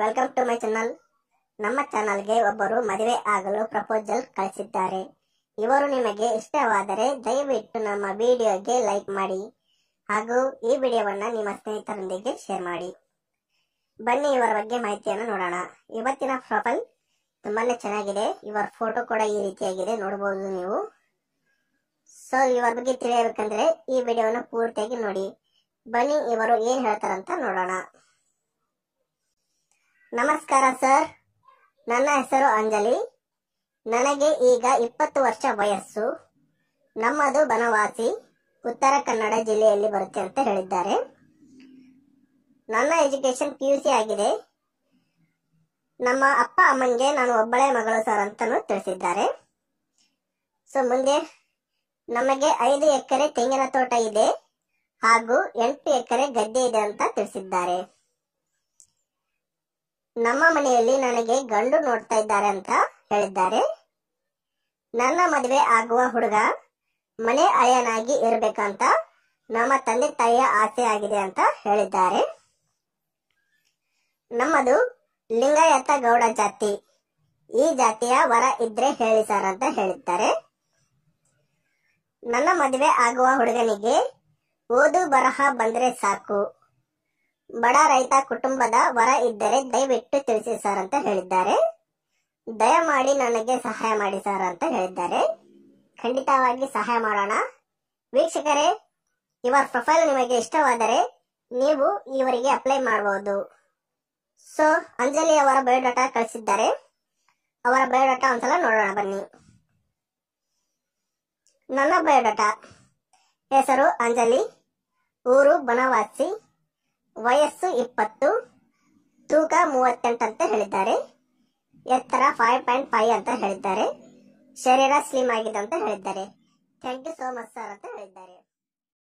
welcome to my channel ನಮ್ಮ ಚಾನಲ್ಗೆ ಒಬ್ಬರು ಮದುವೆ ಆಗಲು ಪ್ರಪೋಸಲ್ ಕಳಿಸಿದ್ದಾರೆ ಇವರು ನಿಮಗೆ ಇಷ್ಟವಾದರೆ ದಯವಿಟ್ಟು ನಮ್ಮ ವಿಡಿಯೋಗೆ ಲೈಕ್ ಮಾಡಿ ಹಾಗೂ ಈ ವಿಡಿಯೋವನ್ನ ನಿಮ್ಮ ಸ್ನೇಹಿತರೊಂದಿಗೆ ಶೇರ್ ಮಾಡಿ ಬನ್ನಿ ಇವರ ಬಗ್ಗೆ ಮಾಹಿತಿಯನ್ನು ನೋಡೋಣ ಇವತ್ತಿನ ಪ್ರೊಫೈಲ್ ತುಂಬಾನೇ ಚೆನ್ನಾಗಿದೆ ಇವರ ಫೋಟೋ ಕೂಡ ಈ ರೀತಿಯಾಗಿದೆ ನೋಡಬಹುದು ನೀವು ಸೊ ಇವರ ಬಗ್ಗೆ ತಿಳಿಯಬೇಕಂದ್ರೆ ಈ ವಿಡಿಯೋವನ್ನು ಪೂರ್ತಿಯಾಗಿ ನೋಡಿ ಬನ್ನಿ ಇವರು ಏನ್ ಹೇಳ್ತಾರಂತ ನೋಡೋಣ ನಮಸ್ಕಾರ ಸರ್ ನನ್ನ ಹೆಸರು ಅಂಜಲಿ ನನಗೆ ಈಗ ಇಪ್ಪತ್ತು ವರ್ಷ ವಯಸ್ಸು ನಮ್ಮದು ಬನವಾಸಿ ಉತ್ತರ ಕನ್ನಡ ಜಿಲ್ಲೆಯಲ್ಲಿ ಬರುತ್ತೆ ಅಂತ ಹೇಳಿದ್ದಾರೆ ನನ್ನ ಎಜುಕೇಶನ್ ಪಿ ಯು ಸಿ ಆಗಿದೆ ನಮ್ಮ ಅಪ್ಪ ಅಮ್ಮಂಗೆ ನಾನು ಒಬ್ಬಳೇ ಮಗಳು ಸರ್ ಅಂತಾನು ತಿಳಿಸಿದ್ದಾರೆ ಸೊ ಮುಂದೆ ನಮಗೆ ಐದು ಎಕರೆ ತೆಂಗಿನ ತೋಟ ಇದೆ ಹಾಗೂ ಎಂಟು ಎಕರೆ ಗದ್ದೆ ಇದೆ ಅಂತ ತಿಳಿಸಿದ್ದಾರೆ ನಮ್ಮ ಮನೆಯಲ್ಲಿ ನನಗೆ ಗಂಡು ನೋಡ್ತಾ ಇದ್ದಾರೆ ಅಂತ ಹೇಳಿದ್ದಾರೆ ನನ್ನ ಮದುವೆ ಆಗುವ ಹುಡುಗ ಮನೆ ಅಳಿಯನಾಗಿ ಇರಬೇಕಂತ ನಮ್ಮ ತಂದೆ ತಾಯಿಯ ಆಸೆ ಆಗಿದೆ ಅಂತ ಹೇಳಿದ್ದಾರೆ ನಮ್ಮದು ಲಿಂಗಾಯತ ಗೌಡ ಜಾತಿ ಈ ಜಾತಿಯ ವರ ಇದ್ರೆ ಹೇಳಿ ಸರ್ ಅಂತ ಹೇಳಿದ್ದಾರೆ ನನ್ನ ಮದುವೆ ಆಗುವ ಹುಡುಗನಿಗೆ ಓದು ಬರಹ ಬಂದ್ರೆ ಸಾಕು ಬಡ ರೈತ ಕುಟುಂಬದ ವರ ಇದ್ದರೆ ದಯವಿಟ್ಟು ತಿಳಿಸಿ ಸರ್ ಅಂತ ಹೇಳಿದ್ದಾರೆ ದಯಮಾಡಿ ನನಗೆ ಸಹಾಯ ಮಾಡಿ ಸರ್ ಅಂತ ಹೇಳಿದ್ದಾರೆ ಖಂಡಿತವಾಗಿ ಸಹಾಯ ಮಾಡೋಣ ವೀಕ್ಷಕರೇ ಇವರ ಪ್ರೊಫೈಲ್ ನಿಮಗೆ ಇಷ್ಟವಾದರೆ ನೀವು ಇವರಿಗೆ ಅಪ್ಲೈ ಮಾಡಬಹುದು ಸೊ ಅಂಜಲಿ ಅವರ ಬಯೋಡಾಟಾ ಕಳಿಸಿದ್ದಾರೆ ಅವರ ಬಯೋಡಾಟಾ ಒಂದ್ಸಲ ನೋಡೋಣ ಬನ್ನಿ ನನ್ನ ಬಯೋಡಾಟಾ ಹೆಸರು ಅಂಜಲಿ ಊರು ಬನವಾಸಿ ವಯಸ್ಸು ಇಪ್ಪತ್ತು ತೂಕ ಮೂವತ್ತೆಂಟು ಅಂತ ಹೇಳಿದ್ದಾರೆ ಎತ್ತರ ಫೈವ್ ಪಾಯಿಂಟ್ ಫೈವ್ ಅಂತ ಹೇಳಿದ್ದಾರೆ ಶರೀರ ಸ್ಲಿಮ್ ಆಗಿದೆ ಅಂತ ಹೇಳಿದ್ದಾರೆ thank you so much sir ಅಂತ ಹೇಳಿದ್ದಾರೆ